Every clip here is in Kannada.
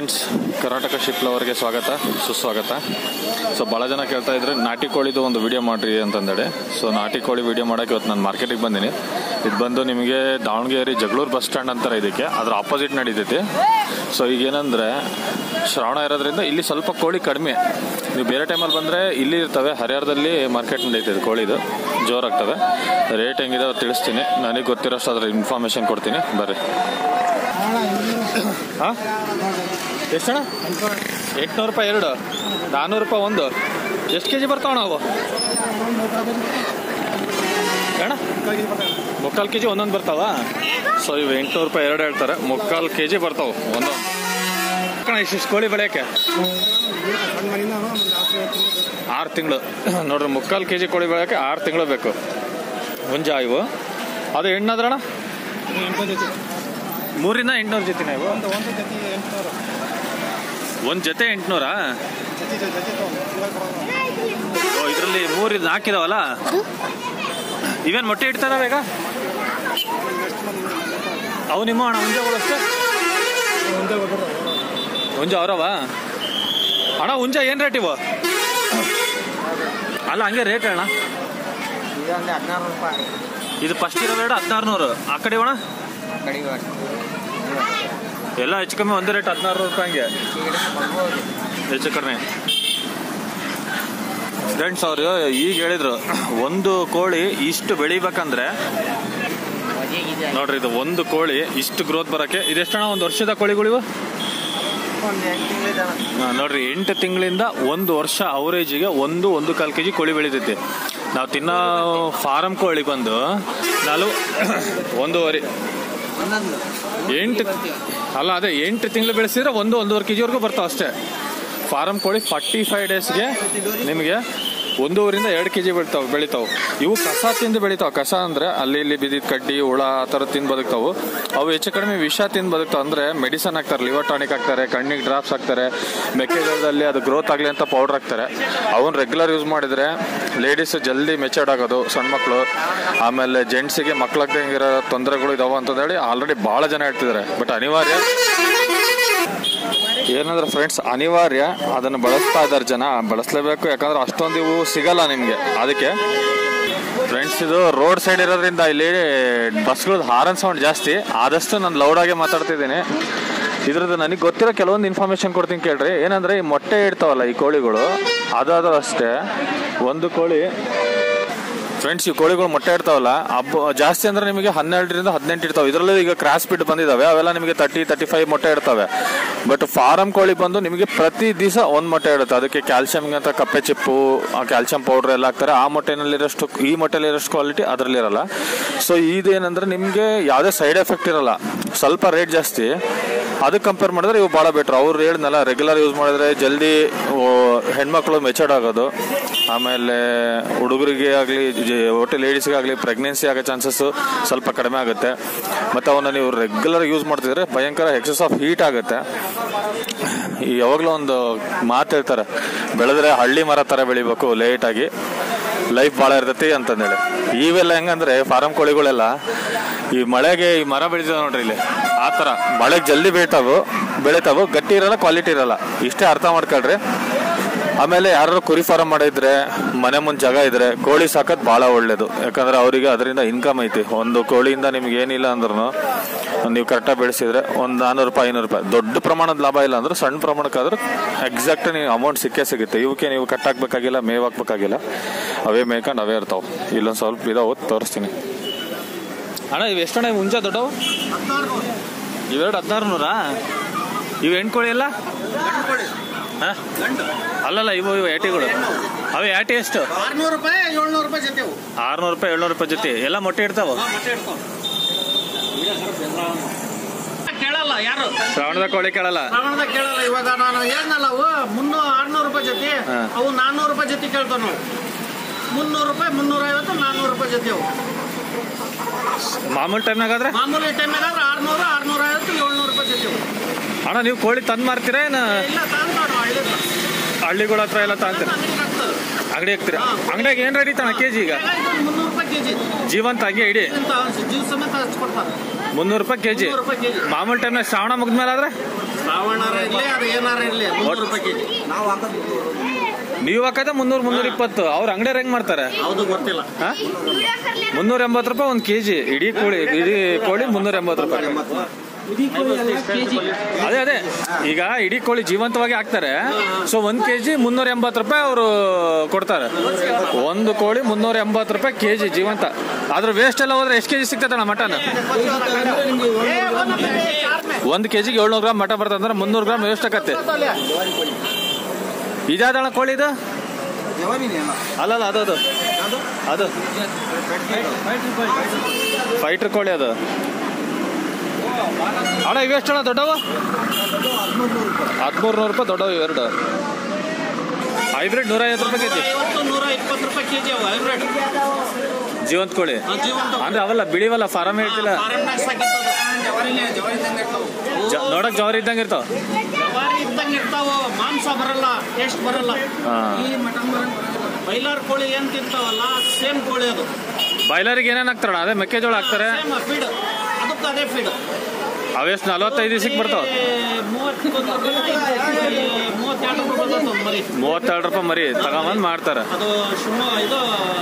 ಫ್ರೆಂಡ್ಸ್ ಕರ್ನಾಟಕ ಶಿಪ್ ಲವರ್ಗೆ ಸ್ವಾಗತ ಸುಸ್ವಾಗತ ಸೊ ಭಾಳ ಜನ ಕೇಳ್ತಾ ಇದ್ರೆ ನಾಟಿ ಕೋಳಿದು ಒಂದು ವಿಡಿಯೋ ಮಾಡಿರಿ ಅಂತಂದೇಳಿ ಸೊ ನಾಟಿ ಕೋಳಿ ವಿಡಿಯೋ ಮಾಡೋಕ್ಕೆ ಇವತ್ತು ನಾನು ಮಾರ್ಕೆಟಿಗೆ ಬಂದೀನಿ ಇದು ಬಂದು ನಿಮಗೆ ದಾವಣಗೆರೆ ಜಗಳೂರು ಬಸ್ ಸ್ಟ್ಯಾಂಡ್ ಅಂತಾರೆ ಇದಕ್ಕೆ ಅದ್ರ ಆಪೋಸಿಟ್ ನಡೀತೈತಿ ಸೊ ಈಗೇನಂದರೆ ಶ್ರಾವಣ ಇರೋದ್ರಿಂದ ಇಲ್ಲಿ ಸ್ವಲ್ಪ ಕೋಳಿ ಕಡಿಮೆ ನೀವು ಬೇರೆ ಟೈಮಲ್ಲಿ ಬಂದರೆ ಇಲ್ಲಿ ಇರ್ತವೆ ಹರಿಹರದಲ್ಲಿ ಮಾರ್ಕೆಟ್ ನಡೀತದೆ ಕೋಳಿದು ಜೋರಾಗ್ತವೆ ರೇಟ್ ಹೆಂಗಿದೆ ಅದು ತಿಳಿಸ್ತೀನಿ ನನಗೆ ಗೊತ್ತಿರೋಷ್ಟು ಅದ್ರ ಇನ್ಫಾರ್ಮೇಷನ್ ಕೊಡ್ತೀನಿ ಬರ್ರಿ ಹಾಂ ಎಷ್ಟಣ್ಣ ಎಂಟುನೂರು ರೂಪಾಯಿ ಎರಡು ನಾನ್ನೂರು ರೂಪಾಯಿ ಒಂದು ಎಷ್ಟು ಕೆ ಜಿ ಬರ್ತಾವ ನಾವು ಅಣ್ಣ ಮುಕ್ಕಾಲು ಕೆ ಜಿ ಒಂದೊಂದು ಬರ್ತಾವ ಸೊ ಇವು ಎಂಟುನೂರು ರೂಪಾಯಿ ಎರಡು ಹೇಳ್ತಾರೆ ಮುಕ್ಕಾಲು ಕೆ ಜಿ ಬರ್ತಾವೆ ಒಂದೊಂದು ಕಣ ಇಷ್ಟಿಷ್ಟು ಕೋಳಿ ಬೆಳೆಯೋಕ್ಕೆ ಆರು ತಿಂಗಳು ನೋಡ್ರಿ ಮುಕ್ಕಾಲು ಕೆ ಜಿ ಕೋಳಿ ಬೆಳೆಯೋಕ್ಕೆ ಆರು ತಿಂಗಳು ಬೇಕು ಹುಂಜ ಇವು ಅದು ಹೆಣ್ಣಾದ್ರಣ ಮೂರಿಂದ ಎಂಟುನೂರು ಜೊತೆ ಇವು ಒಂದು ಜೊತೆ ಎಂಟುನೂರಾ ಓ ಇದರಲ್ಲಿ ಮೂರು ನಾಲ್ಕಿದಾವಲ್ಲ ಇವೇನು ಮೊಟ್ಟೆ ಇಡ್ತಾರ ಈಗ ಅವು ನಿಮ್ಮ ಅಣ್ಣ ಹುಂಜಗಳು ಅಷ್ಟೇ ಹುಂಜ ಅವರವ ಅಣ್ಣ ಹುಂಜ ಏನು ರೇಟ್ ಇವು ಅಲ್ಲ ಹಂಗೆ ರೇಟ್ ಅಣ್ಣ ಇದೊಂದು ಹದಿನಾರು ರೂಪಾಯಿ ಇದು ಫಸ್ಟ್ ಇರೋ ರೇಟ್ ಹದಿನಾರು ನೂರು ಆ ಕಡೆ ಅಣ್ಣ ಕಡಿಮೆ ಎಲ್ಲ ಹೆಚ್ಚು ಕಮ್ಮಿ ಒಂದೇ ರೇಟ್ ಹದಿನಾರು ರೂಪಾಯಿ ಹಂಗೆ ಹೆಚ್ಚು ಕಡಿಮೆ ಫ್ರೆಂಡ್ಸ್ ಅವರು ಈಗ ಹೇಳಿದ್ರು ಒಂದು ಕೋಳಿ ಇಷ್ಟು ಬೆಳಿಬೇಕಂದ್ರೆ ನೋಡ್ರಿ ಇದು ಒಂದು ಕೋಳಿ ಇಷ್ಟು ಗ್ರೋತ್ ಬರಕ್ಕೆ ಇದೆಷ್ಟಣ್ಣ ಒಂದು ವರ್ಷದ ಕೋಳಿಗಳಿವು ಒಂದು ಎಂಟು ತಿಂಗಳಿದ್ದಾನ ಹಾ, ನೋಡ್ರಿ ಎಂಟು ತಿಂಗಳಿಂದ ಒಂದು ವರ್ಷ ಅವರೇಜಿಗೆ ಒಂದು ಒಂದು ಕಾಲು ಕೆ ಜಿ ಕೋಳಿ ಬೆಳಿತೈತಿ ನಾವು ತಿನ್ನೋ ಫಾರಂ ಕೋಳಿ ಬಂದು ನಾಲ್ಕು ಒಂದೂವರೆ ಒಂದೊಂದು ಎಂಟು ಅಲ್ಲ ಅದೇ ಎಂಟು ತಿಂಗಳು ಬೆಳೆಸಿದ್ರೆ ಒಂದು ಒಂದೂವರೆ ಕೆ ಜಿವರೆಗೂ ಬರ್ತಾವೆ ಅಷ್ಟೇ ಫಾರಂ ಕೋಳಿ ಫಾರ್ಟಿ ಫೈವ್ ಡೇಸ್ಗೆ ನಿಮಗೆ ಒಂದೂವರಿಂದ ಎರಡು ಕೆ ಜಿ ಬೆಳಿತಾವೆ ಬೆಳಿತಾವೆ ಇವು ಕಸ ತಿಂದು ಬೆಳಿತಾವೆ ಕಸ ಅಂದರೆ ಅಲ್ಲಿ ಇಲ್ಲಿ ಬಿದ್ದಿದ್ದ ಕಡ್ಡಿ ಹುಳ ಆ ಥರ ತಿಂದು ಬದುಕ್ತಾವು ಅವು ಹೆಚ್ಚು ಕಡಿಮೆ ವಿಷ ತಿಂದು ಬದುಕ್ತಾವೆ ಅಂದರೆ ಮೆಡಿಸನ್ ಹಾಕ್ತಾರೆ ಲಿವರ್ ಟಾನಿಕ್ ಹಾಕ್ತಾರೆ ಕಣ್ಣಿಗೆ ಡ್ರಾಪ್ಸ್ ಹಾಕ್ತಾರೆ ಮೆಕ್ಕೆಜೋಳದಲ್ಲಿ ಅದು ಗ್ರೋತ್ ಆಗಲಿ ಅಂತ ಪೌಡ್ರ್ ಹಾಕ್ತಾರೆ ಅವನ್ನ ರೆಗ್ಯುಲರ್ ಯೂಸ್ ಮಾಡಿದರೆ ಲೇಡೀಸ್ ಜಲ್ದಿ ಮೆಚೂರ್ಡ್ ಆಗೋದು ಸಣ್ಣ ಮಕ್ಕಳು ಆಮೇಲೆ ಜೆಂಟ್ಸಿಗೆ ಮಕ್ಳಾಗ್ದಂಗಿರೋ ತೊಂದರೆಗಳು ಇದಾವೆ ಅಂತ ಹೇಳಿ ಆಲ್ರೆಡಿ ಭಾಳ ಜನ ಹೇಳ್ತಿದ್ದಾರೆ ಬಟ್ ಅನಿವಾರ್ಯ ಏನಂದ್ರೆ ಫ್ರೆಂಡ್ಸ್ ಅನಿವಾರ್ಯ ಅದನ್ನು ಬಳಸ್ತಾ ಇದ್ದಾರೆ ಜನ ಬಳಸಲೇಬೇಕು ಯಾಕಂದ್ರೆ ಅಷ್ಟೊಂದು ಇವು ಸಿಗಲ್ಲ ನಿಮಗೆ ಅದಕ್ಕೆ ಫ್ರೆಂಡ್ಸ್ ಇದು ರೋಡ್ ಸೈಡ್ ಇರೋದ್ರಿಂದ ಇಲ್ಲಿ ಬಸ್ಗಳದ್ದು ಹಾರನ್ ಸೌಂಡ್ ಜಾಸ್ತಿ ಆದಷ್ಟು ನಾನು ಲೌಡಾಗೆ ಮಾತಾಡ್ತಿದ್ದೀನಿ ಇದ್ರದ್ದು ನನಗೆ ಗೊತ್ತಿರೋ ಕೆಲವೊಂದು ಇನ್ಫಾರ್ಮೇಶನ್ ಕೊಡ್ತೀನಿ ಕೇಳ್ರಿ ಏನಂದ್ರೆ ಈ ಮೊಟ್ಟೆ ಇಡ್ತಾವಲ್ಲ ಈ ಕೋಳಿಗಳು ಅದಾದ್ರೂ ಅಷ್ಟೇ ಒಂದು ಕೋಳಿ ಫ್ರೆಂಡ್ಸ್ ಈ ಕೋಳಿಗಳು ಮೊಟ್ಟೆ ಇಡ್ತಾವಲ್ಲ ಹಬ್ಬ ಜಾಸ್ತಿ ಅಂದ್ರೆ ನಿಮಗೆ ಹನ್ನೆರಡರಿಂದ ಹದಿನೆಂಟು ಇರ್ತಾವೆ ಇದರಲ್ಲೂ ಈಗ ಕ್ರಾಸ್ ಬಿಟ್ ಬಂದಿದ್ದಾವೆ ಅವೆಲ್ಲ ನಿಮಗೆ ತರ್ಟಿ ತರ್ಟಿ ಫೈವ್ ಮೊಟ್ಟೆ ಇಡ್ತವೆ ಬಟ್ ಫಾರಂ ಕೋಳಿ ಬಂದು ನಿಮಗೆ ಪ್ರತಿ ದಿವಸ ಒಂದು ಮೊಟ್ಟೆ ಇಡುತ್ತೆ ಅದಕ್ಕೆ ಕ್ಯಾಲ್ಸಿಯಂ ಅಂತ ಕಪ್ಪೆ ಚಿಪ್ಪು ಕ್ಯಾಲ್ಸಿಯಂ ಪೌಡರ್ ಎಲ್ಲ ಹಾಕ್ತಾರೆ ಆ ಮೊಟ್ಟೆನಲ್ಲಿರೋಷ್ಟು ಈ ಮೊಟ್ಟೆಲಿರೋಷ್ಟು ಕ್ವಾಲಿಟಿ ಅದರಲ್ಲಿ ಇರಲ್ಲ ಸೊ ಇದೇನಂದ್ರೆ ನಿಮಗೆ ಯಾವುದೇ ಸೈಡ್ ಎಫೆಕ್ಟ್ ಇರಲ್ಲ ಸ್ವಲ್ಪ ರೇಟ್ ಜಾಸ್ತಿ ಅದಕ್ಕೆ ಕಂಪೇರ್ ಮಾಡಿದ್ರೆ ಇವು ಭಾಳ ಬೆಟ್ರ್ ಅವ್ರು ಹೇಳಿದ್ನಲ್ಲ ರೆಗ್ಯುಲರ್ ಯೂಸ್ ಮಾಡಿದ್ರೆ ಜಲ್ದಿ ಓ, ಹೆಣ್ಮಕ್ಳು ಮೆಚರ್ಡ್ ಆಗೋದು ಆಮೇಲೆ ಹುಡುಗರಿಗೆ ಆಗಲಿ ಒಟ್ಟು ಲೇಡೀಸ್ಗೆ ಆಗಲಿ ಪ್ರೆಗ್ನೆನ್ಸಿ ಆಗೋ ಚಾನ್ಸಸ್ಸು ಸ್ವಲ್ಪ ಕಡಿಮೆ ಆಗುತ್ತೆ ಮತ್ತು ಅವನ್ನ ನೀವು ರೆಗ್ಯುಲರ್ ಯೂಸ್ ಮಾಡ್ತಿದ್ರೆ ಭಯಂಕರ ಎಕ್ಸಸ್ ಆಫ್ ಹೀಟ್ ಆಗುತ್ತೆ ಈ ಯಾವಾಗಲೂ ಒಂದು ಮಾತು ಹೇಳ್ತಾರೆ ಬೆಳೆದ್ರೆ ಹಳ್ಳಿ ಮರ ಥರ ಬೆಳಿಬೇಕು ಲೇಟಾಗಿ ಲೈಫ್ ಭಾಳ ಇರ್ತೈತಿ ಅಂತಂದೇಳಿ ಇವೆಲ್ಲ ಹೆಂಗಂದ್ರೆ ಫಾರಂ ಕೋಳಿಗಳೆಲ್ಲ ಈ ಮಳೆಗೆ ಈ ಮರ ಬೆಳಿತಾವೆ ನೋಡ್ರಿ ಇಲ್ಲಿ ಆ ಥರ ಮಳೆಗೆ ಜಲ್ದಿ ಬೆಳಿತಾವು ಬೆಳಿತಾವು ಗಟ್ಟಿ ಇರಲ್ಲ ಕ್ವಾಲಿಟಿ ಇರಲ್ಲ ಇಷ್ಟೇ ಅರ್ಥ ಮಾಡ್ಕೊಳ್ರಿ ಆಮೇಲೆ ಯಾರು ಕುರಿ ಫಾರಂ ಮಾಡಿದ್ರೆ ಮನೆ ಮುಂದೆ ಜಾಗ ಇದ್ರೆ ಕೋಳಿ ಸಾಕೋದು ಭಾಳ ಒಳ್ಳೇದು ಯಾಕಂದ್ರೆ ಅವರಿಗೆ ಅದರಿಂದ ಇನ್ಕಮ್ ಐತಿ ಒಂದು ಕೋಳಿಯಿಂದ ನಿಮ್ಗೆ ಏನಿಲ್ಲ ಅಂದ್ರೂ ನೀವು ಕರೆಕ್ಟಾಗಿ ಬೆಳೆಸಿದ್ರೆ ಒಂದು ನಾನ್ನೂರು ರೂಪಾಯಿ ಐನೂರು ರೂಪಾಯಿ ದೊಡ್ಡ ಪ್ರಮಾಣದ ಲಾಭ ಇಲ್ಲ ಅಂದ್ರೆ ಸಣ್ಣ ಪ್ರಮಾಣಕ್ಕಾದ್ರೂ ಎಕ್ಸಾಕ್ಟ್ ನೀವು ಅಮೌಂಟ್ ಸಿಕ್ಕೇ ಸಿಗುತ್ತೆ ಇವಕ್ಕೆ ನೀವು ಕಟ್ ಹಾಕ್ಬೇಕಾಗಿಲ್ಲ ಮೇವ್ ಹಾಕ್ಬೇಕಾಗಿಲ್ಲ ಅವೇ ಮೇಯ್ಕೊಂಡು ಅವೇ ಇರ್ತಾವೆ ಇಲ್ಲೊಂದು ಸ್ವಲ್ಪ ಇದಾವೆ ತೋರಿಸ್ತೀನಿ ಅಣ್ಣ ಇವು ಎಷ್ಟಣ್ಣ ಇವು ಮುಂಚೆ ದೊಡ್ಡವು ಇವೆರಡು ಹದಿನಾರು ನೂರಾ ಇವು ಹೆಣ್ಣು ಕೋಳಿ ಎಲ್ಲ ಹಾ? ಅಲ್ಲಲ್ಲ ಇವು ಇವು ಏಟಿಗಳು ಅವು ಏಟಿ ಎಷ್ಟು ಆರ್ನೂರು ರೂಪಾಯಿ ಏಳ್ನೂರು ರೂಪಾಯಿ ಜೊತೆ ಅವು ಆರ್ನೂರು ರೂಪಾಯಿ ಏಳ್ನೂರು ರೂಪಾಯಿ ಜೊತೆ ಎಲ್ಲ ಮೊಟ್ಟೆ ಇಡ್ತಾವ ಕೇಳಲ್ಲ ಯಾರು ಶ್ರಾವಣದ ಕೋಳಿ ಕೇಳಲ್ಲ ಪ್ರಮಾಣದಾಗ ಕೇಳಲ್ಲ ಇವಾಗ ನಾನು ಹೇಳ್ನಲ್ಲ ಅವು ಮುನ್ನೂರು ಆರ್ನೂರು ರೂಪಾಯಿ ಜೊತೆ ಹಾ. ಅವು ನಾನ್ನೂರು ರೂಪಾಯಿ ಜೊತೆ ಕೇಳ್ತಾವ ನಾವು ಮುನ್ನೂರು ರೂಪಾಯಿ ಮುನ್ನೂರ ಐವತ್ತು ನಾನ್ನೂರು ರೂಪಾಯಿ ಜೊತೆ ಅವು ಮಾಮೂಲಿ ಟೈಮ್ನಾಗಾದ್ರೆ ಮಾಮೂಲಿ ಟೈಮ್ನಾಗ ಆರ್ನೂರು ಆರ್ನೂರ ಐವತ್ತು ಏಳ್ನೂರು ರೂಪಾಯಿ ಜೊತೆ ಅವು ಅಣ್ಣ ನೀವು ಕೋಳಿ ತಂದು ಮಾರ್ತೀರಾ ಏನು ಇಲ್ಲ ತಂದು ಹಳ್ಳಿ ಹಳ್ಳಿಗಳ ಹತ್ರ ಎಲ್ಲ ತಾಂತೀರಾ ಅಂಗಡಿ ಹಾಕ್ತೀರಾ ಅಂಗಡಿಯಾಗ ಏನು ರೇಟ್ ಅಣ್ಣ ಕೆ ಜಿ ಈಗ ಮುನ್ನೂರು ರೂಪಾಯಿ ಕೆಜಿ ಜೀವಂತ ಹಂಗೆ ಇಡಿ ಜೀವ ಸಮೇತ ಹಚ್ಕೊಡ್ತಾರೆ ಮುನ್ನೂರು ರೂಪಾಯಿ ಕೆ ಜಿ ಮುನ್ನೂರು ರೂಪಾಯಿ ಕೆಜಿ ಮಾಮೂಲಿ ಟೈಮ್ನಾಗ ಶ್ರಾವಣ ಮುಗಿದ್ಮೇಲೆ ಆದ್ರೆ ರಾವಣರ ಇರಲಿ ಅದು ಏನಾರ ಇರಲಿ ಮುನ್ನೂರು ರೂಪಾಯಿ ಕೆಜಿ ನೀವು ಹಾಕದೆ ಮುನ್ನೂರು ಮುನ್ನೂರ ಇಪ್ಪತ್ತು ಅವ್ರ ಅಂಗಡಿಯವ್ರು ಹೆಂಗ್ ಮಾಡ್ತಾರೆ ಯಾವುದು ಗೊತ್ತಿಲ್ಲ ಹಾ? ಮುನ್ನೂರ ಎಂಬತ್ತು ರೂಪಾಯಿ ಒಂದು ಕೆಜಿ ಇಡೀ ಕೋಳಿ ಇಡೀ ಕೋಳಿ ಮುನ್ನೂರ ಎಂಬತ್ತು ರೂಪಾಯಿ ಅದೇ ಅದೇ ಈಗ ಇಡೀ ಕೋಳಿ ಜೀವಂತವಾಗಿ ಹಾಕ್ತಾರೆ ಸೊ ಒಂದ್ ಕೆಜಿ ಮುನ್ನೂರ ಎಂಬತ್ತು ರೂಪಾಯಿ ಅವರು ಕೊಡ್ತಾರೆ ಒಂದು ಕೋಳಿ ಮುನ್ನೂರ ಎಂಬತ್ತು ರೂಪಾಯಿ ಕೆಜಿ ಜೀವಂತ ಅದ್ರ ವೇಸ್ಟ್ ಎಲ್ಲ ಹೋದ್ರೆ ಎಷ್ಟು ಕೆಜಿ ಸಿಗ್ತದಣ್ಣ ಮಟನ್ ಒಂದು ಕೆಜಿಗೆ ಏಳ್ನೂರು ಗ್ರಾಮ್ ಮಟನ್ ಬರ್ತದೆ ಅಂದ್ರೆ ಮುನ್ನೂರು ಗ್ರಾಮ್ ವೇಸ್ಟ್ ಆಗತ್ತೆ ಇದಾದಣ್ಣ ಕೋಳಿ ಇದು ಅಲ್ಲಲ್ಲ ಅದು ಅದು ಅದು ಫೈಟರ್ ಕೋಳಿ ಅದು ಅಣ್ಣ ಇವೆಷ್ಟು ಅಣ್ಣ ದೊಡ್ಡವ ಹದಿಮೂರು ನೂರು ರೂಪಾಯಿ ದೊಡ್ಡವು ಇವೆರಡು ಹೈಬ್ರಿಡ್ ನೂರ ಐವತ್ತು ರೂಪಾಯಿ ಕೆಜಿ ಐವತ್ತು ನೂರ ಇಪ್ಪತ್ತು ರೂಪಾಯಿ ಕೆಜಿ ಅವು ಹೈಬ್ರಿಡ್ ಜೀವಂತ ಕೋಳಿ ಜೀವಂತ ಅಂದ್ರೆ ಅವಲ್ಲ ಬಿಳಿವಲ್ಲ ಫಾರಮ್ ಹೇಳ್ತಿಲ್ಲ ಫಾರಮ್ನಾಗ ಸಾಕಿದ್ದು ಜ- ನೋಡಕ್ ಜವಾರಿ ಇದ್ದಂಗೆ ಇರ್ತಾವ ಜವಾರಿ ಇದ್ದಂಗೆ ಇರ್ತಾವ ಮಾಂಸ ಬರಲ್ಲ ಟೇಸ್ಟ್ ಬರಲ್ಲ ಹಾ. ಬೈಲಾರ್ ಕೋಳಿ ಏನ್ ತಿಂತಾವಲ್ಲ ಸೇಮ್ ಕೋಳಿ ಅದು ಬಾಯ್ಲರಿಗೆ ಏನೇನು ಹಾಕ್ತಾರಣ್ಣ ಅದೇ ಮೆಕ್ಕೆಜೋಳ ಹಾಕ್ತಾರೆ ಸೇಮ್ ಫೀಡ್ ಅದಕ್ಕೆ ಅದೇ ಫೀಡ್ ಅವೆಷ್ಟು ನಲವತ್ತೈದು ದಿವಸಕ್ಕೆ ಬರ್ತಾವ ಮೂವತ್ತೊಂದು ಮೂವತ್ತೆರಡು ರೂಪಾಯಿ ಬರ್ತದೆ ಮರಿ ಮೂವತ್ತೆರಡು ರೂಪಾಯಿ ಮರಿ ತಗೊಂಬಂದು ಮಾಡ್ತಾರೆ ಅದು ಶಿವಮೊಗ್ಗ ಇದು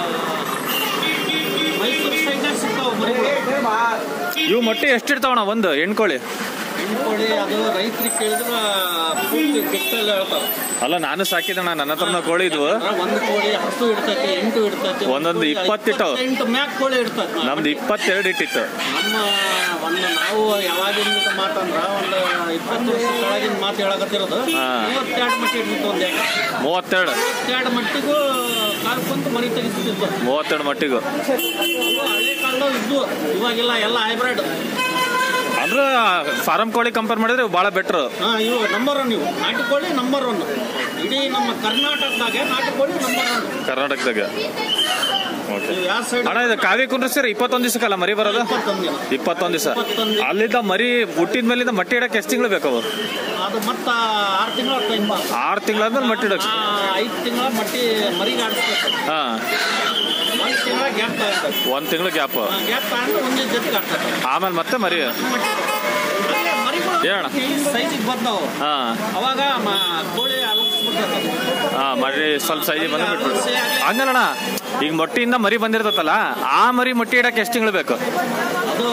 ಮೈಸೂರು ಸೈಡ್ನಾಗ ಸಿಗ್ತಾವ ಮರಿಗಳು ಇವು ಮೊಟ್ಟೆ ಎಷ್ಟು ಇರ್ತಾವಣ್ಣ ಒಂದು ಹೆಣ್ಕೋಳಿ ಹೆಣ್ಕೋಳಿ ಅದು ರೈತರಿಗೆ ಕೇಳಿದ್ರೆ ಪೂರ್ತಿ ಗೊತ್ತಿಲ್ಲ ಹೇಳ್ತಾವ ಅಲ್ಲ ನಾನು ಸಾಕಿದಣ್ಣ ನನ್ನ ಹತ್ರನ ಕೋಳಿ ಇದ್ವು ಒಂದು ಕೋಳಿ ಹತ್ತು ಇಡ್ತೈತಿ ಎಂಟು ಇಡ್ತೈತಿ ಒಂದೊಂದು ಇಪ್ಪತ್ತಿಟ್ಟು. ಎಂಟು ಮ್ಯಾಕ್ ಕೋಳಿ ಇಡ್ತೈತಿ ನಮ್ದು ಇಪ್ಪತ್ತೆರಡು ಇಟ್ಟಿತ್ತು ನಮ್ಮ ಒಂದು ನಾವು ಯಾವಾಗಿಂದ ಮಾತಂದ್ರ ಒಂದು ಇಪ್ಪತ್ತು ವರ್ಷ ಕೆಳಗಿನ ಮಾತು ಹೇಳಕತ್ತಿರೋದು ಹಾ. ಮೂವತ್ತೆರಡು ಮಟ್ಟಿ ಇಡ್ತಿತ್ತು ಒಂದು ಎಕರೆ ಮೂವತ್ತೆರಡು ಮೂವತ್ತೆರಡು ಮಟ್ಟಿಗೂ ಕಾಲ್ಕೊಂತ ಮರಿ ತೆಗಿಸ್ತಿತ್ತು ಮೂವತ್ತೆರಡು ಮಟ್ಟಿಗೂ ಅವು ಹಳೆ ಕಾಲದಾಗ ಇದ್ವು ಇವಾಗಿಲ್ಲ ಎಲ್ಲ ಹೈಬ್ರಿಡ್ ಅಂದ್ರೆ ಫಾರಂ ಕೋಳಿ ಕಂಪೇರ್ ಮಾಡಿದ್ರೆ ಇವು ಭಾಳ ಬೆಟ್ರು ಹಾ ಇವು ನಂಬರ್ ಒನ್ ಇವು ನಾಟಿ ಕೋಳಿ ನಂಬರ್ ಒನ್ ಇಡೀ ನಮ್ಮ ಕರ್ನಾಟಕದಾಗೆ ನಾಟಿ ಕೋಳಿ ನಂಬರ್ ಒನ್ ಕರ್ನಾಟಕದಾಗ ಓಕೆ ಇವು ಯಾವ ಸೈಡ್ ಅಣ್ಣ ಇದು ಕಾವಿ ಕುಂಡ್ರಿಸ್ತೀರ ಇಪ್ಪತ್ತೊಂದು ದಿವಸಕ್ಕಲ್ಲ ಮರಿ ಬರೋದು ಇಪ್ಪತ್ತೊಂದು ದಿನ ಇಪ್ಪತ್ತೊಂದು ದಿವಸ ಇಪ್ಪತ್ತೊಂದು ದಿನ. ಅಲ್ಲಿದ್ದ ಮರಿ ಹುಟ್ಟಿದ ಮೇಲಿಂದ ಮಟ್ಟಿ ಇಡಕ್ಕೆ ಎಷ್ಟು ತಿಂಗಳು ಬೇಕು ಅವು ಅದು ಮತ್ತ ಆರು ತಿಂಗಳ ಟೈಮ್ ಆರು ತಿಂಗಳಾದ್ಮೇಲೆ ಮಟ್ಟಿ ಇಡಕ್ಕೆ ಐದು ತಿಂಗಳ ಮಟ್ಟಿ ಮರಿಗೆ ಆಡಿಸ್ಬೇಕು ಹಾಂ ಒಂದು ತಿಂಗಳ ಗ್ಯಾಪ್ ತಗೊಂಡು ಒಂದು ತಿಂಗಳು ಗ್ಯಾಪ್ ಗ್ಯಾಪ್ ತಗೊಂಡು ಒಂದೇ ಜೊತೆಗೆ ಆಗ್ತದೆ ಆಮೇಲೆ ಮತ್ತೆ ಮರಿ ಹೇಳಣ್ಣ. ಸೈಜಿಗೆ ಬರ್ತಾವು ಹಾಂ ಅವಾಗ ಮ- ಕೋಳಿ ಅಲಗಿಸ್ಬಿಡ್ತದೆ ಹಾಂ ಮರಿ ಸ್ವಲ್ಪ ಸೈಜ್ ಬಂದು ಬಿಟ್ಬಿಡು ಹಂಗಲ್ಲಣ್ಣ ಈಗ ಮೊಟ್ಟಿಯಿಂದ ಮರಿ ಬಂದಿರ್ತತಲ್ಲ ಆ ಮರಿ ಮೊಟ್ಟಿ ಇಡಕ್ಕೆ ಎಷ್ಟು ತಿಂಗಳು ಬೇಕು ಅದು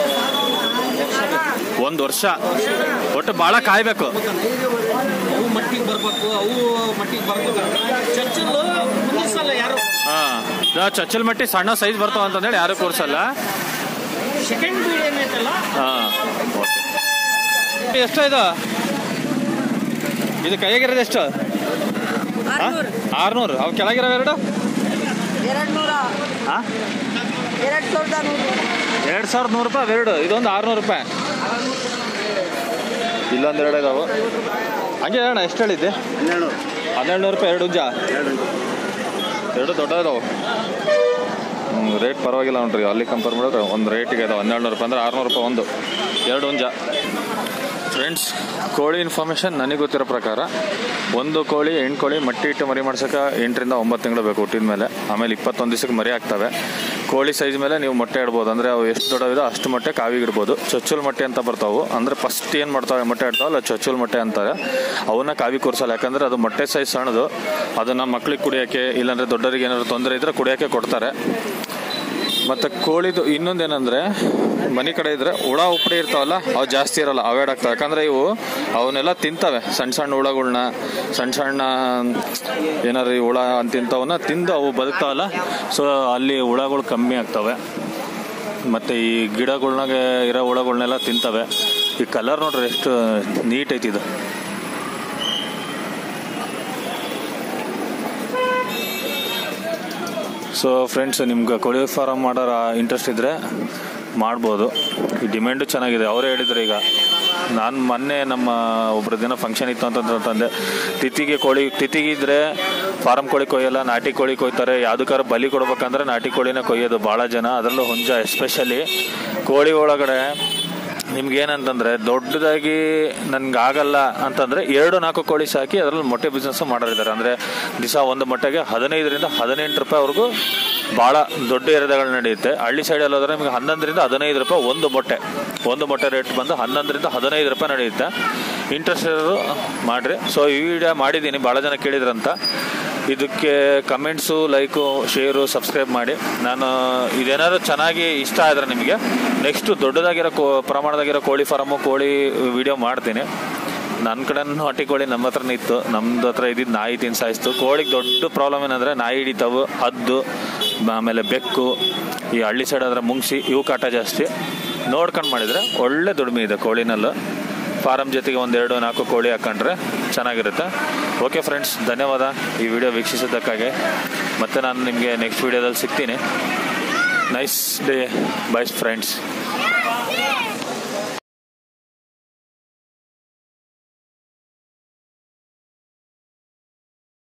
ಒಂದು ವರ್ಷ ಒಟ್ಟು ಭಾಳ ಕಾಯ್ಬೇಕು ಅವು ಮಟ್ಟಿಗೆ ಬರ್ಬೇಕು ಅವು ಮಟ್ಟಿಗೆ ಬರ್ಬೇಕು ಚಚ್ಚಲು ಮುಂದಿಸಲ್ಲ ಯಾರು ಹಾಂ ಚಚ್ಚಲ್ ಮಟ್ಟಿ ಸಣ್ಣ ಸೈಜ್ ಬರ್ತಾವ ಅಂತಂದೇಳಿ ಯಾರು ಕೂರ್ಸಲ್ಲ ಸೆಕೆಂಡ್ ಬೀಡ್ ಏನೈತಲ್ಲ ಹಾಂ ಓಕೆ ಎಷ್ಟು ಇದು ಇದು ಕೈಯಾಗಿರೋದು ಎಷ್ಟು ಆರ್ನೂರು ಆರ್ನೂರು ಅವು ಕೆಳಗಿರೋ ಎರಡು ಎರಡು ನೂರ ಹಾಂ ಎರಡು ಸಾವಿರದ ನೂರು ಎರಡು ಸಾವಿರದ ನೂರು ರೂಪಾಯಿ ಎರಡು ಇದೊಂದು ಆರುನೂರು ರೂಪಾಯಿ ಇಲ್ಲೊಂದು ಎರಡು ಇದಾವೆ ಹಂಗೆ ಹೇಳೋಣ ಎಷ್ಟು ಹೇಳಿದ್ದೆ ಹನ್ನೆರಡು ನೂರು ರೂಪಾಯಿ ಎರಡು ಉಜ್ಜ ಎರಡು ದೊಡ್ಡ ಇದಾವೆ ಹ್ಞೂ ರೇಟ್ ಪರವಾಗಿಲ್ಲ ನೋಡ್ರಿ ಅಲ್ಲಿ ಕಂಪೇರ್ ಮಾಡಿದ್ರೆ ಒಂದು ರೇಟಿಗೆ ಇದಾವೆ ಹನ್ನೆರಡು ನೂರು ರೂಪಾಯಿ ಅಂದ್ರೆ ಆರುನೂರು ರೂಪಾಯಿ ಒಂದು ಎರಡು ಹುಂಜ ಫ್ರೆಂಡ್ಸ್ ಕೋಳಿ ಇನ್ಫಾರ್ಮೇಷನ್ ನನಗೆ ಗೊತ್ತಿರೋ ಪ್ರಕಾರ ಒಂದು ಕೋಳಿ ಹೆಣ್ಣು ಕೋಳಿ ಮಟ್ಟಿ ಇಟ್ಟು ಮರಿ ಮಾಡ್ಸೋಕೆ ಎಂಟರಿಂದ ಒಂಬತ್ತು ತಿಂಗಳು ಬೇಕು ಹುಟ್ಟಿದ ಮೇಲೆ ಆಮೇಲೆ ಇಪ್ಪತ್ತೊಂದು ದಿವಸಕ್ಕೆ ಮರಿ ಆಗ್ತವೆ ಕೋಳಿ ಸೈಜ್ ಮೇಲೆ ನೀವು ಮೊಟ್ಟೆ ಇಡ್ಬೋದು ಅಂದರೆ ಅವು ಎಷ್ಟು ದೊಡ್ಡವಿದೆ ಅಷ್ಟು ಮೊಟ್ಟೆ ಕಾವಿಗಿರ್ಬೋದು ಚೊಚ್ಚಲ್ ಮೊಟ್ಟೆ ಅಂತ ಬರ್ತಾವೆ ಅಂದರೆ ಫಸ್ಟ್ ಏನು ಮಾಡ್ತಾವೆ ಮೊಟ್ಟೆ ಇಡ್ತಾವಲ್ಲ ಚೊಚ್ಚಲ್ ಮೊಟ್ಟೆ ಅಂತಾರೆ ಅವನ್ನ ಕಾವಿ ಕೂರಿಸಲ್ಲ ಯಾಕಂದರೆ ಅದು ಮೊಟ್ಟೆ ಸೈಜ್ ಸಣ್ಣದು ಅದನ್ನು ಮಕ್ಳಿಗೆ ಕುಡಿಯೋಕ್ಕೆ ಇಲ್ಲಾಂದರೆ ದೊಡ್ಡರಿಗೆ ಏನಾದ್ರು ತೊಂದರೆ ಇದ್ದರೆ ಕುಡಿಯೋಕ್ಕೆ ಕೊಡ್ತಾರೆ ಮತ್ತು ಕೋಳಿದು ಇನ್ನೊಂದೇನೆಂದರೆ ಮನೆ ಕಡೆ ಇದ್ರೆ ಹುಳ ಉಪ್ಪಡಿ ಇರ್ತಾವಲ್ಲ ಅವು ಜಾಸ್ತಿ ಇರಲ್ಲ ಅವಾಯ್ಡ್ ಆಗ್ತವೆ ಯಾಕಂದರೆ ಇವು ಅವನ್ನೆಲ್ಲ ತಿಂತವೆ ಸಣ್ಣ ಸಣ್ಣ ಹುಳಗಳ್ನ ಸಣ್ಣ ಸಣ್ಣ ಏನಾದ್ರು ಈ ಹುಳ ಅಂತ ತಿಂತವನ್ನ ತಿಂದು ಅವು ಬದುಕ್ತಾವಲ್ಲ ಸೊ ಅಲ್ಲಿ ಹುಳಗಳು ಕಮ್ಮಿ ಆಗ್ತವೆ ಮತ್ತು ಈ ಗಿಡಗಳ್ನಾಗ ಇರೋ ಹುಳಗಳ್ನೆಲ್ಲ ತಿಂತವೆ ಈ ಕಲರ್ ನೋಡ್ರಿ ಎಷ್ಟು ನೀಟ್ ಐತಿ ಇದು ಸೊ ಫ್ರೆಂಡ್ಸ್ ನಿಮ್ಗೆ ಕೋಳಿ ಫಾರಮ್ ಮಾಡೋರ ಇಂಟ್ರೆಸ್ಟ್ ಇದ್ದರೆ ಮಾಡ್ಬೋದು ಈ ಡಿಮ್ಯಾಂಡು ಚೆನ್ನಾಗಿದೆ ಅವರೇ ಹೇಳಿದ್ರು ಈಗ ನಾನು ಮೊನ್ನೆ ನಮ್ಮ ಒಬ್ಬರ ದಿನ ಫಂಕ್ಷನ್ ಇತ್ತು ಅಂತ ತಂದೆ ತಿಥಿಗೆ ಕೋಳಿ ತಿಥಿಗಿದ್ರೆ ಫಾರಮ್ ಕೋಳಿ ಕೊಯ್ಯಲ್ಲ ನಾಟಿ ಕೋಳಿ ಕೊಯ್ತಾರೆ ಯಾವ್ದಕ್ಕಾರು ಬಲಿ ಕೊಡ್ಬೇಕಂದ್ರೆ ನಾಟಿ ಕೋಳಿನೇ ಕೊಯ್ಯೋದು ಭಾಳ ಜನ ಅದರಲ್ಲೂ ಹುಂಜ ಎಸ್ಪೆಷಲಿ ಕೋಳಿ ಒಳಗಡೆ ನಿಮ್ಗೆ ಏನಂತಂದ್ರೆ ದೊಡ್ಡದಾಗಿ ನನ್ಗೆ ಆಗಲ್ಲ ಅಂತಂದ್ರೆ ಎರಡು ನಾಲ್ಕು ಕೋಳಿ ಸಾಕಿ ಅದರಲ್ಲಿ ಮೊಟ್ಟೆ ಬಿಸ್ನೆಸ್ ಮಾಡೋರಿದ್ದಾರೆ ಅಂದ್ರೆ ದಿವಸ ಒಂದು ಮೊಟ್ಟೆಗೆ ಹದಿನೈದರಿಂದ ಹದಿನೆಂಟು ರೂಪಾಯಿವರೆಗೂ ಭಾಳ ದೊಡ್ಡ ಏರಿಯಾಗಳು ನಡೆಯುತ್ತೆ ಹಳ್ಳಿ ಸೈಡಲ್ಲಿ ಹೋದ್ರೆ ನಿಮಗೆ ಹನ್ನೊಂದರಿಂದ ಹದಿನೈದು ರೂಪಾಯಿ ಒಂದು ಮೊಟ್ಟೆ ಒಂದು ಮೊಟ್ಟೆ ರೇಟ್ ಬಂದು ಹನ್ನೊಂದರಿಂದ ಹದಿನೈದು ರೂಪಾಯಿ ನಡೆಯುತ್ತೆ ಇಂಟ್ರೆಸ್ಟ್ ಇರೋರು ಮಾಡಿರಿ ಸೊ ಈ ವಿಡಿಯೋ ಮಾಡಿದ್ದೀನಿ ಭಾಳ ಜನ ಕೇಳಿದ್ರಂತ ಇದಕ್ಕೆ ಕಮೆಂಟ್ಸು ಲೈಕು ಶೇರು ಸಬ್ಸ್ಕ್ರೈಬ್ ಮಾಡಿ ನಾನು ಇದೇನಾದ್ರು ಚೆನ್ನಾಗಿ ಇಷ್ಟ ಆದರೆ ನಿಮಗೆ ನೆಕ್ಸ್ಟು ದೊಡ್ಡದಾಗಿರೋ ಕೋ ಪ್ರಮಾಣದಾಗಿರೋ ಕೋಳಿ ಫಾರಮು ಕೋಳಿ ವಿಡಿಯೋ ಮಾಡ್ತೀನಿ ನನ್ನ ಕಡೆ ನಾಟಿ ಕೋಳಿ ನಮ್ಮ ಹತ್ರನೇ ಇತ್ತು ನಮ್ದು ಹತ್ರ ಇದ್ದಿದ್ದು ನಾಯಿ ತಿನ್ಸಾಯಿಸ್ತು ಕೋಳಿಗೆ ದೊಡ್ಡ ಪ್ರಾಬ್ಲಮ್ ಏನಂದರೆ ನಾಯಿ ಹಿಡಿತಾವು ಹದ್ದು ಆಮೇಲೆ ಬೆಕ್ಕು ಈ ಹಳ್ಳಿ ಸೈಡ್ ಆದರೆ ಮುಂಗ್ಸಿ ಇವು ಕಾಟ ಜಾಸ್ತಿ ನೋಡ್ಕೊಂಡು ಮಾಡಿದರೆ ಒಳ್ಳೆ ದುಡಿಮೆ ಇದೆ ಕೋಳಿನಲ್ಲೂ ಫಾರಮ್ ಜೊತೆಗೆ ಒಂದೆರಡು ನಾಲ್ಕು ಕೋಳಿ ಹಾಕೊಂಡ್ರೆ ಚೆನ್ನಾಗಿರುತ್ತೆ ಓಕೆ ಫ್ರೆಂಡ್ಸ್ ಧನ್ಯವಾದ ಈ ವಿಡಿಯೋ ವೀಕ್ಷಿಸಿದ್ದಕ್ಕಾಗಿ ಮತ್ತೆ ನಾನು ನಿಮಗೆ ನೆಕ್ಸ್ಟ್ ವಿಡಿಯೋದಲ್ಲಿ ಸಿಗ್ತೀನಿ ನೈಸ್ ಡೇ ಬೈ ಫ್ರೆಂಡ್ಸ್